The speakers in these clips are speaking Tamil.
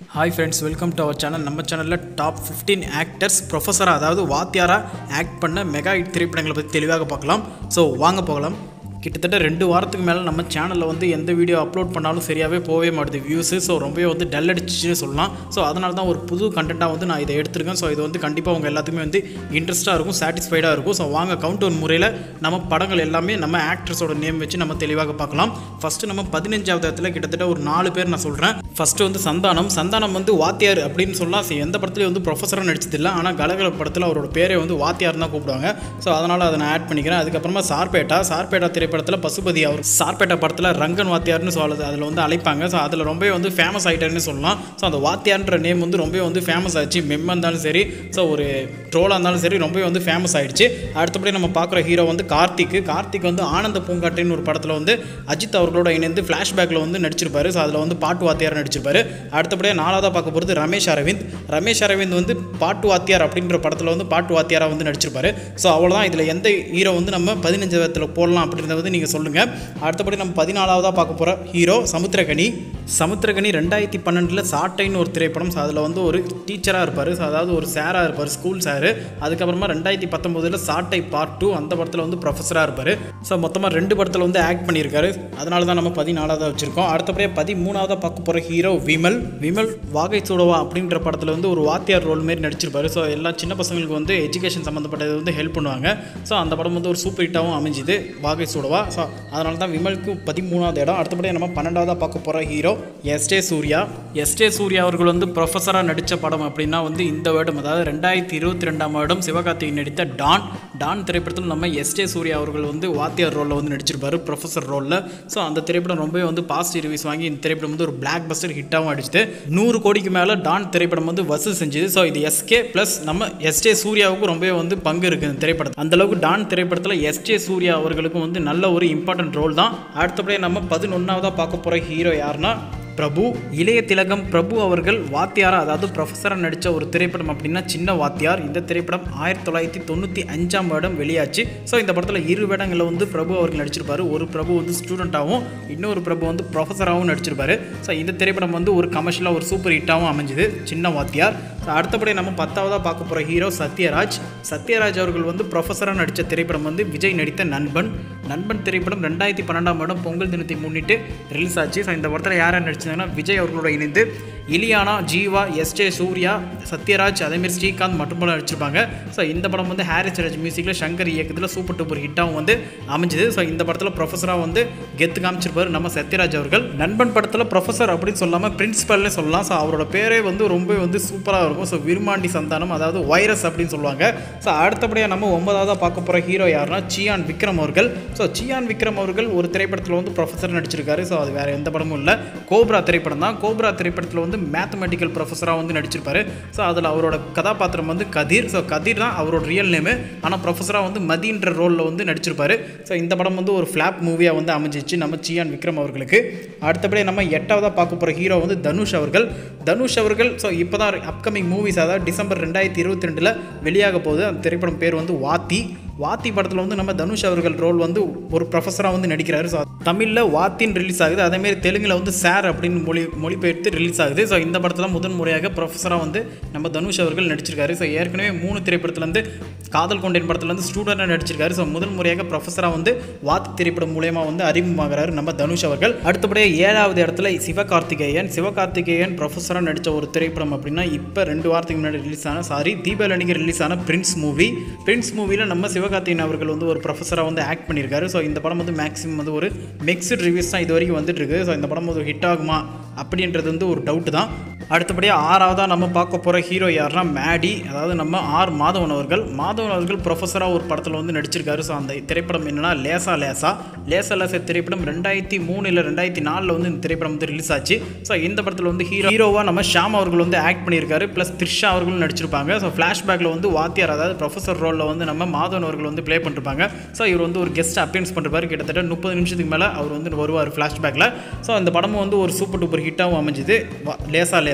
hi friends welcome to our channel நம்ம சேனலில் டாப் 15 ஆக்டர்ஸ் ப்ரொஃபஸராக அதாவது வாத்தியாராக ஆக்ட் பண்ண மெகா ஹிட் திரைப்படங்களை பற்றி தெளிவாக பார்க்கலாம் ஸோ வாங்க போகலாம் கிட்டத்தட்ட ரெண்டு வாரத்துக்கு மேலே நம்ம சேனலில் வந்து எந்த வீடியோ அப்லோட் பண்ணாலும் சரியாகவே போகவே மாட்டுது வியூஸு ஸோ ரொம்பவே வந்து டல் அடிச்சுன்னு சொல்லலாம் ஸோ அதனால தான் ஒரு புது கண்டென்ட்டாக வந்து நான் இதை எடுத்திருக்கேன் ஸோ இது வந்து கண்டிப்பாக உங்கள் எல்லாத்துக்குமே வந்து இன்ட்ரெஸ்ட்டாக இருக்கும் சாட்டிஸ்ஃபைடாக இருக்கும் ஸோ வாங்க கவுண்ட் ஒன் முறையில் நம்ம படங்கள் எல்லாமே நம்ம ஆக்ட்ரஸோட நேம் வச்சு நம்ம தெளிவாக பார்க்கலாம் ஃபஸ்ட்டு நம்ம பதினஞ்சாவது இடத்துல கிட்டத்தட்ட ஒரு நாலு பேர் நான் சொல்கிறேன் ஃபஸ்ட்டு வந்து சந்தானம் சந்தானம் வந்து வாத்தியார் அப்படின்னு சொல்லலாம் சரி, எந்த படத்துலையும் வந்து ப்ரொஃபஸராக நடிச்சதில்லை ஆனால் கலகல படத்தில் அவரோட பேரே வந்து வாத்தியார் தான் கூப்பிடுவாங்க ஸோ அதனால் அதை நான் ஆட் பண்ணிக்கிறேன் அதுக்கப்புறமா சார்பேட்டா சார்பேட்டா திரைப்படத்தில் பசுபதி அவர் சார்பேட்டா படத்தில் ரங்கன் வாத்தியார்னு சொல்லுது அதில் வந்து அழைப்பாங்க ஸோ அதில் ரொம்பவே வந்து ஃபேமஸ் ஆகிட்டாருன்னு சொல்லலாம் ஸோ அந்த வாத்தியார்ன்ற நேம் வந்து ரொம்பவே வந்து ஃபேமஸ் ஆச்சு மெம்மாக இருந்தாலும் சரி ஸோ ஒரு ட்ரோலாக இருந்தாலும் சரி ரொம்பவே வந்து ஃபேமஸ் ஆயிடுச்சு அடுத்தபடி நம்ம பார்க்குற ஹீரோ வந்து கார்த்திக் கார்த்திக் வந்து ஆனந்த பூங்காட்டின்னு ஒரு படத்தில் வந்து அஜித் அவர்களோட இணைந்து ஃப்ளாஷ்பேக்கில் வந்து நடிச்சிருப்பாரு ஸோ அதில் வந்து பாட்டு வாத்தியார் நடிச்சிருப்பாரு அடுத்தபடியாக நாலாவதாக பார்க்க போகிறது ரமேஷ் அரவிந்த் ரமேஷ் அரவிந்த் வந்து பாட்டு வாத்தியார் அப்படின்ற படத்தில் வந்து பாட்டு வாத்தியாராக வந்து நடிச்சிருப்பாரு ஸோ அவ்வளோதான் இதில் எந்த ஹீரோ வந்து நம்ம பதினஞ்சாவத்தில் போடலாம் அப்படின்றத வந்து நீங்கள் சொல்லுங்கள் அடுத்தபடி நம்ம பதினாலாவதாக பார்க்க போகிற ஹீரோ சமுத்திரகனி சமுத்திரகனி ரெண்டாயிரத்தி பன்னெண்டில் சாட்டைன்னு ஒரு திரைப்படம் ஸோ அதில் வந்து ஒரு டீச்சராக இருப்பார் ஸோ அதாவது ஒரு சாராக இருப்பார் ஸ்கூல் சாரு அதுக்கப்புறமா ரெண்டாயிரத்தி பத்தொம்போதில் சாட்டை பார்ட் டூ அந்த படத்தில் வந்து ப்ரொஃபஸராக இருப்பார் ஸோ மொத்தமாக ரெண்டு படத்தில் வந்து ஆக்ட் பண்ணியிருக்காரு அதனால தான் நம்ம பதினாலாவதாக வச்சுருக்கோம் அடுத்தபடியாக பதிமூணாவதாக பார்க்க போகிற ஹீரோ விமல் விமல் வாகை சூடவா அப்படின்ற படத்தில் வந்து ஒரு வாத்தியார் ரோல் மாரி நடிச்சிருப்பாரு ஸோ எல்லா சின்ன பசங்களுக்கு வந்து எஜுகேஷன் சம்மந்தப்பட்டது வந்து ஹெல்ப் பண்ணுவாங்க ஸோ அந்த படம் வந்து ஒரு சூப்பர் ஹிட்டாகவும் அமைஞ்சுது வாகை சூடவா ஸோ அதனால தான் விமலுக்கு பதிமூணாவது இடம் அடுத்தபடியாக நம்ம பன்னெண்டாவதாக பார்க்க போகிற hero SJ Suryah SJ Suryah அவர்கள் வந்து ப்ரொஃபஸராக நடித்த படம் அப்படின்னா வந்து இந்த வருடம் அதாவது ரெண்டாயிரத்தி இருபத்தி ரெண்டாம் வருடம் சிவகார்த்திகேயன் நடித்த டான் டான் திரைப்படத்தில் நம்ம எஸ்டே சூர்யா அவர்கள் வந்து வாத்தியார் ரோலில் வந்து நடிச்சிருப்பாரு ப்ரொஃபஸர் ரோலில் ஸோ அந்த திரைப்படம் ரொம்பவே வந்து பாசிட்டிவ் ரிவ்யூஸ் வாங்கி இந்த திரைப்படம் வந்து ஒரு பிளாக் பஸ்டர் ஹிட்டாகவும் அடிச்சுது நூறு கோடிக்கு மேலே டான் திரைப்படம் வந்து வசூல் செஞ்சுது ஸோ இது எஸ்கே ப்ளஸ் நம்ம எஸ்டே சூர்யாவுக்கு ரொம்பவே வந்து பங்கு இருக்குது இந்த திரைப்படம் அந்த அளவுக்கு டான் திரைப்படத்தில் எஸ்டே சூர்யா அவர்களுக்கும் வந்து நல்ல ஒரு இம்பார்ட்டன்ட் ரோல் தான் அடுத்தபடியே நம்ம பதினொன்றாவதாக பார்க்க போகிற ஹீரோ யாருன்னா பிரபு இளைய திலகம் பிரபு அவர்கள் வாத்தியாரா அதாவது ப்ரொஃபஸராக நடித்த ஒரு திரைப்படம் அப்படின்னா சின்ன வாத்தியார் இந்த திரைப்படம் ஆயிரத்தி தொள்ளாயிரத்தி தொண்ணூற்றி அஞ்சாம் வருடம் வெளியாச்சு ஸோ இந்த படத்தில் இரு வேடங்களில் வந்து பிரபு அவர்கள் நடிச்சிருப்பாரு ஒரு பிரபு வந்து ஸ்டூடெண்ட்டாகவும் இன்னொரு பிரபு வந்து ப்ரொஃபஸராகவும் நடிச்சிருப்பாரு ஸோ இந்த திரைப்படம் வந்து ஒரு கமர்ஷியலாக ஒரு சூப்பர் ஹிட்டாகவும் அமைஞ்சுது சின்ன வாத்தியார் ஸோ அடுத்தபடி நம்ம பத்தாவதாக பார்க்க போகிற ஹீரோ சத்யராஜ் சத்யராஜ் அவர்கள் வந்து ப்ரொஃபஸராக நடித்த திரைப்படம் வந்து விஜய் நடித்த நண்பன் நண்பன் திரைப்படம் ரெண்டாயிரத்தி பன்னெண்டாம் வருடம் பொங்கல் தினத்தை முன்னிட்டு ரிலீஸ் ஆச்சு ஸோ இந்த படத்தில் யார் யார் நடிச்சிருந்தாங்கன்னா விஜய் அவர்களோட இணைந்து இலியானா ஜீவா எஸ்ஜே சூர்யா சத்யராஜ் அதேமாரி ஸ்ரீகாந்த் மற்றும் படம் நடிச்சிருப்பாங்க ஸோ இந்த படம் வந்து ஹாரிஸ் ராஜ் மியூசிக்கில் சங்கர் இயக்கத்தில் சூப்பர் டூப்பர் ஹிட்டாகவும் வந்து அமைஞ்சுது ஸோ இந்த படத்தில் ப்ரொஃபஸராக வந்து கெத்து காமிச்சிருப்பார் நம்ம சத்யராஜ் அவர்கள் நண்பன் படத்தில் ப்ரொஃபஸர் அப்படின்னு சொல்லாமல் பிரின்சிபல்னே சொல்லலாம் ஸோ அவரோட பேரே வந்து ரொம்ப வந்து சூப்பராக இருக்கும் ஸோ விருமாண்டி சந்தானம் அதாவது வைரஸ் அப்படின்னு சொல்லுவாங்க ஸோ அடுத்தபடியாக நம்ம ஒன்பதாவதாக பார்க்க போகிற ஹீரோ யாருன்னா சியான் விக்ரம் அவர்கள் ஸோ சியான் விக்ரம் அவர்கள் ஒரு திரைப்படத்தில் வந்து ப்ரொஃபஸர் நடிச்சிருக்காரு ஸோ அது வேறு எந்த படமும் இல்லை கோப்ரா திரைப்படம் தான் கோப்ரா திரைப்படத்தில் வந்து மேத்தமெட்டிக்கல் ப்ரொஃபஸராக வந்து நடிச்சிருப்பாரு ஸோ அதில் அவரோட கதாபாத்திரம் வந்து கதிர் ஸோ கதிர் தான் அவரோட ரியல் நேமு ஆனால் ப்ரொஃபஸராக வந்து மதின்ற ரோலில் வந்து நடிச்சிருப்பாரு ஸோ இந்த படம் வந்து ஒரு ஃப்ளாப் மூவியாக வந்து அமைஞ்சிச்சு நம்ம சியான் விக்ரம் அவர்களுக்கு அடுத்தபடி நம்ம எட்டாவதாக பார்க்க போகிற ஹீரோ வந்து தனுஷ் அவர்கள் தனுஷ் அவர்கள் ஸோ இப்போ தான் அப்கமிங் மூவிஸ் அதாவது டிசம்பர் ரெண்டாயிரத்தி இருபத்தி ரெண்டில் வெளியாக போகுது அந்த திரைப்படம் பேர் வந்து வாத்தி வாத்தி படத்தில் வந்து நம்ம தனுஷ் அவர்கள் ரோல் வந்து ஒரு ப்ரொஃபஸராக வந்து நடிக்கிறாரு ஸோ தமிழில் வாத்தின்னு ரிலீஸ் ஆகுது அதேமாரி தெலுங்கில் வந்து சார் அப்படின்னு மொழி மொழிபெயர்த்து ரிலீஸ் ஆகுது ஸோ இந்த படத்தில் முதன் முறையாக ப்ரொஃபஸராக வந்து நம்ம தனுஷ் அவர்கள் நடிச்சிருக்காரு ஸோ ஏற்கனவே மூணு திரைப்படத்தில் வந்து காதல் கொண்டேன் படத்தில் வந்து ஸ்டூடெண்டாக நடிச்சிருக்காரு ஸோ முதல் முறையாக ப்ரொஃபஸராக வந்து வாத்தி திரைப்படம் மூலயமா வந்து அறிமுகமாகிறாரு நம்ம தனுஷ் அவர்கள் அடுத்தபடியாக ஏழாவது இடத்துல சிவகார்த்திகேயன் சிவகார்த்திகேயன் ப்ரொஃபஸராக நடித்த ஒரு திரைப்படம் அப்படின்னா இப்போ ரெண்டு வாரத்துக்கு முன்னாடி ரிலீஸ் ஆன சாரி தீபாவளி அன்னைக்கு ரிலீஸ் ஆன பிரின்ஸ் மூவி பிரின்ஸ் மூவியில் நம்ம சிவகார்த்திகேயன் அவர்கள் வந்து ஒரு ப்ரொஃபஸராக வந்து ஆக்ட் பண்ணியிருக்காரு ஸோ இந்த படம் வந்து மேக்ஸிமம் வந்து ஒரு மிக்ஸ்டு ரிவ்யூஸ் தான் இது வரைக்கும் வந்துட்டு இருக்கு ஸோ இந்த படம் வந்து ஹிட் ஆகுமா அப்படின்றது வந்து ஒரு டவுட்டு தான் அடுத்தபடியாக ஆறாவதாக நம்ம பார்க்க போகிற ஹீரோ யாருன்னா மேடி அதாவது நம்ம ஆர் மாதவன் அவர்கள் மாதவன் அவர்கள் ப்ரொஃபஸராக ஒரு படத்தில் வந்து நடிச்சிருக்காரு ஸோ அந்த திரைப்படம் என்னன்னா லேசா லேசா லேசா லேசா திரைப்படம் ரெண்டாயிரத்தி மூணு இல்லை ரெண்டாயிரத்தி நாலில் வந்து இந்த திரைப்படம் வந்து ரிலீஸ் ஆச்சு ஸோ இந்த படத்தில் வந்து ஹீரோ ஹீரோவாக நம்ம ஷாம் அவர்கள் வந்து ஆக்ட் பண்ணியிருக்காரு ப்ளஸ் த்ரிஷா அவர்களும் நடிச்சிருப்பாங்க ஸோ ஃப்ளாஷ்பேக்கில் வந்து வாத்தியார் அதாவது ப்ரொஃபஸர் ரோலில் வந்து நம்ம மாதவன் அவர்கள் வந்து ப்ளே பண்ணிருப்பாங்க ஸோ இவர் வந்து ஒரு கெஸ்ட் அப்பியன்ஸ் பண்ணிருப்பாரு கிட்டத்தட்ட முப்பது நிமிஷத்துக்கு மேலே அவர் வந்து வருவார் ஃப்ளாஷ்பேக்கில் ஸோ அந்த படமும் வந்து ஒரு சூப்பர் டூப்பர் ஹிட்டாகவும் அமைஞ்சுது வா- லேசா லேசா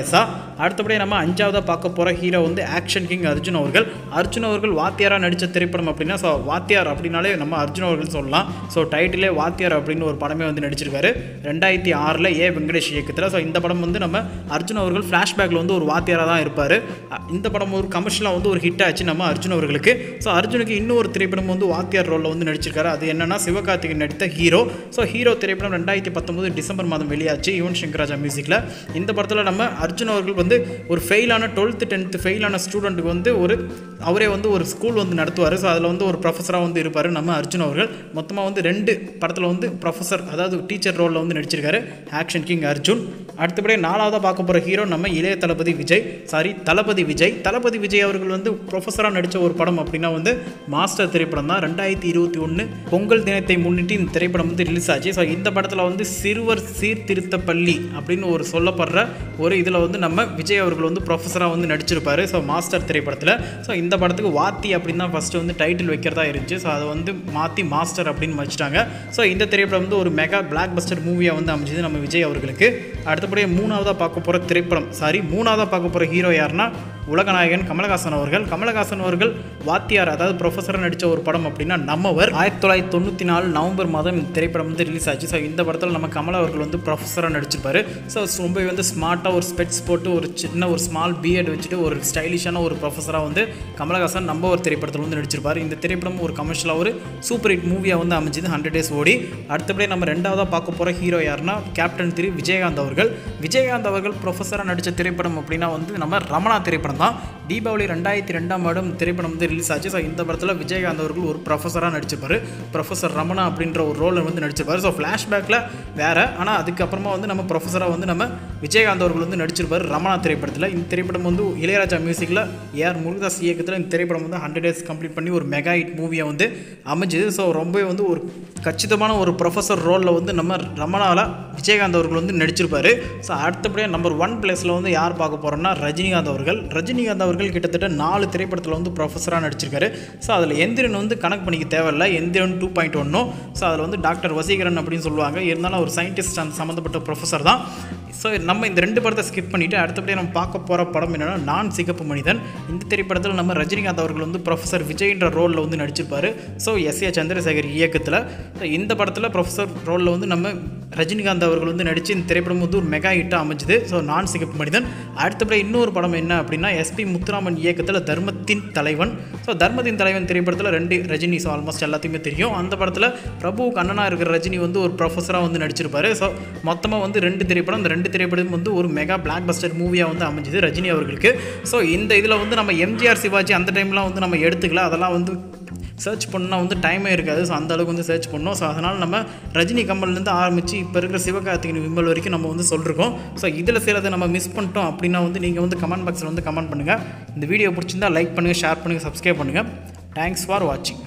கணேசா அடுத்தபடியே நம்ம அஞ்சாவதாக பார்க்க போகிற ஹீரோ வந்து ஆக்ஷன் கிங் அர்ஜுன் அவர்கள் அர்ஜுன் அவர்கள் வாத்தியாராக நடித்த திரைப்படம் அப்படின்னா ஸோ வாத்தியார் அப்படின்னாலே நம்ம அர்ஜுன் அவர்கள் சொல்லலாம் ஸோ டைட்டிலே வாத்தியார் அப்படின்னு ஒரு படமே வந்து நடிச்சிருக்காரு ரெண்டாயிரத்தி ஆறில் ஏ வெங்கடேஷ் இயக்கத்தில் ஸோ இந்த படம் வந்து நம்ம அர்ஜுன் அவர்கள் ஃப்ளாஷ்பேக்கில் வந்து ஒரு வாத்தியாராக தான் இருப்பார் இந்த படம் ஒரு கமர்ஷியலாக வந்து ஒரு ஹிட் ஆச்சு நம்ம அர்ஜுன் அவர்களுக்கு ஸோ அர்ஜுனுக்கு இன்னொரு திரைப்படம் வந்து வாத்தியார் ரோலில் வந்து நடிச்சிருக்காரு அது என்னன்னா சிவகார்த்திகேயன் நடித்த ஹீரோ ஸோ ஹீரோ திரைப்படம் ரெண்டாயிரத்தி பத்தொம்போது டிசம்பர் மாதம் வெளியாச்சு யுவன் சங்கர் ராஜா மியூசிக்கில் இந்த படத்தில் நம்ம அர்ஜுன் அவர்கள் வந்து ஒரு ஃபெயிலான டுவெல்த்து டென்த்து ஃபெயிலான ஸ்டூடெண்ட்டுக்கு வந்து ஒரு அவரே வந்து ஒரு ஸ்கூல் வந்து நடத்துவார் ஸோ அதில் வந்து ஒரு ப்ரொஃபஸராக வந்து இருப்பார் நம்ம அர்ஜுன் அவர்கள் மொத்தமாக வந்து ரெண்டு படத்தில் வந்து ப்ரொஃபஸர் அதாவது டீச்சர் ரோலில் வந்து நடிச்சிருக்காரு ஆக்ஷன் கிங் அர்ஜுன் அடுத்தபடியே நாலாவதாக பார்க்க போகிற ஹீரோ நம்ம இளைய தளபதி விஜய் சாரி தளபதி விஜய் தளபதி விஜய் அவர்கள் வந்து ப்ரொஃபஸராக நடித்த ஒரு படம் அப்படின்னா வந்து மாஸ்டர் திரைப்படம் தான் ரெண்டாயிரத்தி இருபத்தி ஒன்று பொங்கல் தினத்தை முன்னிட்டு இந்த திரைப்படம் வந்து ரிலீஸ் ஆச்சு ஸோ இந்த படத்தில் வந்து சிறுவர் சீர்திருத்த பள்ளி அப்படின்னு ஒரு சொல்லப்படுற ஒரு இதில் வந்து நம்ம விஜய் அவர்கள் வந்து ப்ரொஃபஸராக வந்து நடிச்சிருப்பாரு ஸோ மாஸ்டர் திரைப்படத்தில் ஸோ இந்த படத்துக்கு வாத்தி அப்படின்னு தான் ஃபஸ்ட்டு வந்து டைட்டில் வைக்கிறதா இருந்துச்சு ஸோ அதை வந்து மாற்றி மாஸ்டர் அப்படின்னு வச்சுட்டாங்க ஸோ இந்த திரைப்படம் வந்து ஒரு மெகா பிளாக் பஸ்டர் மூவியாக வந்து அமைஞ்சது நம்ம விஜய் அவர்களுக்கு அடுத்தபடியே மூணாவதாக பார்க்க போகிற திரைப்படம் சாரி மூணாவதாக பார்க்க போகிற ஹீரோ யாருன்னா உலகநாயகன் கமலஹாசன் அவர்கள் கமலஹாசன் அவர்கள் வாத்தியார் அதாவது ப்ரொஃபஸராக நடித்த ஒரு படம் அப்படின்னா நம்மவர் ஆயிரத்தி தொள்ளாயிரத்தி தொண்ணூற்றி நாலு நவம்பர் மாதம் இந்த திரைப்படம் வந்து ரிலீஸ் ஆச்சு ஸோ இந்த படத்தில் நம்ம கமல் அவர்கள் வந்து ப்ரொஃபஸராக நடிச்சிருப்பாரு ஸோ ரொம்ப வந்து ஸ்மார்ட்டாக ஒரு ஸ்பெட்ஸ் போட்டு ஒரு சின்ன ஒரு ஸ்மால் பிஎட் வச்சுட்டு ஒரு ஸ்டைலிஷான ஒரு ப்ரொஃபஸராக வந்து கமலஹாசன் நம்ம ஒரு திரைப்படத்தில் வந்து நடிச்சிருப்பாரு இந்த திரைப்படம் ஒரு கமர்ஷியலாக ஒரு சூப்பர் ஹிட் மூவியாக வந்து அமைஞ்சது ஹண்ட்ரட் டேஸ் ஓடி அடுத்தபடியே நம்ம ரெண்டாவதாக பார்க்க போகிற ஹீரோ யாருன்னா கேப்டன் திரு விஜயகாந்த் அவர்கள் விஜயகாந்த் அவர்கள் ப்ரொஃபஸராக நடித்த திரைப்படம் அப்படின்னா வந்து நம்ம ரமணா திரைப்படம் தான் தீபாவளி ரெண்டாயிரத்தி ரெண்டாம் வருடம் திரைப்படம் வந்து ரிலீஸ் ஆச்சு ஸோ இந்த படத்தில் விஜயகாந்த் அவர்கள் ஒரு ப்ரொஃபஸராக நடிச்சிருப்பாரு ப்ரொஃபஸர் ரமணா அப்படின்ற ஒரு ரோலில் வந்து நடிச்சிருப்பாரு ஸோ ஃப்ளாஷ்பேக்கில் வேறு ஆனால் அதுக்கப்புறமா வந்து நம்ம ப்ரொஃபஸராக வந்து நம்ம விஜயகாந்த் அவர்கள் வந்து நடிச்சிருப்பாரு ரமணா திரைப்படத்தில் இந்த திரைப்படம் வந்து இளையராஜா மியூசிக்கில் ஏஆர் முருகதாஸ் இயக்கத்தில் இந்த திரைப்படம் வந்து ஹண்ட்ரட் டேஸ் கம்ப்ளீட் பண்ணி ஒரு மெகா ஹிட் மூவியை வந்து அமைஞ்சுது ஸோ ரொம்பவே வந்து ஒரு கச்சிதமான ஒரு ப்ரொஃபஸர் ரோலில் வந்து நம்ம ரமணாவில் விஜயகாந்த் அவர்கள் வந்து நடிச்சிருப்பாரு ஸோ அடுத்தபடியாக நம்பர் ஒன் பிளேஸில் வந்து யார் பார்க்க போகிறோம்னா ரஜினிகாந்த் அவர்கள் ரஜினிகாந்த் அவர்கள் கிட்டத்தட்ட நாலு திரைப்படத்தில் வந்து ப்ரொஃபஸராக நடிச்சிருக்காரு ஸோ அதில் எந்திரன் வந்து கணக்கு பண்ணிக்க தேவையில்ல எந்திரன் டூ பாயிண்ட் ஒன்னும் ஸோ அதில் வந்து டாக்டர் வசீகரன் அப்படின்னு சொல்லுவாங்க இருந்தாலும் ஒரு சயின்டிஸ்ட் அந்த சம்மந்தப்பட்ட ப்ரொஃபஸர் தான் ஸோ நம்ம இந்த ரெண்டு படத்தை ஸ்கிப் பண்ணிவிட்டு அடுத்தபடியாக நம்ம பார்க்க போகிற படம் என்னென்னா நான் சிகப்பு மனிதன் இந்த திரைப்படத்தில் நம்ம ரஜினிகாந்த் அவர்கள் வந்து ப்ரொஃபஸர் விஜய்ன்ற ரோலில் வந்து நடிச்சிருப்பாரு ஸோ எஸ் ஏ சந்திரசேகர் இயக்கத்தில் ஸோ இந்த படத்தில் ப்ரொஃபஸர் ரோலில் வந்து நம்ம ரஜினிகாந்த் அவர்கள் வந்து நடித்து இந்த திரைப்படம் வந்து ஒரு மெகா ஹிட்டாக அமைஞ்சுது ஸோ நான் சிகப்பு மனிதன் அடுத்தபடி இன்னொரு படம் என்ன அப்படின்னா எஸ்பி முத்துராமன் இயக்கத்தில் தர்மத்தின் தலைவன் ஸோ தர்மத்தின் தலைவன் திரைப்படத்தில் ரெண்டு ரஜினி ஸோ ஆல்மோஸ்ட் எல்லாத்தையுமே தெரியும் அந்த படத்தில் பிரபுவுக்கு அண்ணனாக இருக்கிற ரஜினி வந்து ஒரு ப்ரொஃபஸராக வந்து நடிச்சிருப்பாரு ஸோ மொத்தமாக வந்து ரெண்டு திரைப்படம் இந்த ரெண்டு திரைப்படம் வந்து ஒரு மெகா பிளாக் பஸ்டர் மூவியாக வந்து அமைஞ்சுது ரஜினி அவர்களுக்கு ஸோ இந்த இதில் வந்து நம்ம எம்ஜிஆர் சிவாஜி அந்த டைம்லாம் வந்து நம்ம எடுத்துக்கல அதெல்லாம் வந்து சர்ச் பண்ணால் வந்து டைமே இருக்காது ஸோ அந்த அளவுக்கு வந்து சர்ச் பண்ணோம் ஸோ அதனால் நம்ம ரஜினி கமல்லேருந்து ஆரம்பித்து இப்போ இருக்கிற சிவகார்த்திகேயன் விமல் வரைக்கும் நம்ம வந்து சொல்லிருக்கோம் ஸோ இதில் சிலதை நம்ம மிஸ் பண்ணிட்டோம் அப்படின்னா வந்து நீங்கள் வந்து கமெண்ட் பாக்ஸில் வந்து கமெண்ட் பண்ணுங்கள் இந்த வீடியோ பிடிச்சிருந்தா லைக் பண்ணுங்கள் ஷேர் பண்ணுங்கள் சப்ஸ்கிரைப் பண்ணுங்கள் தேங்க்ஸ் ஃபார் வாட்சிங்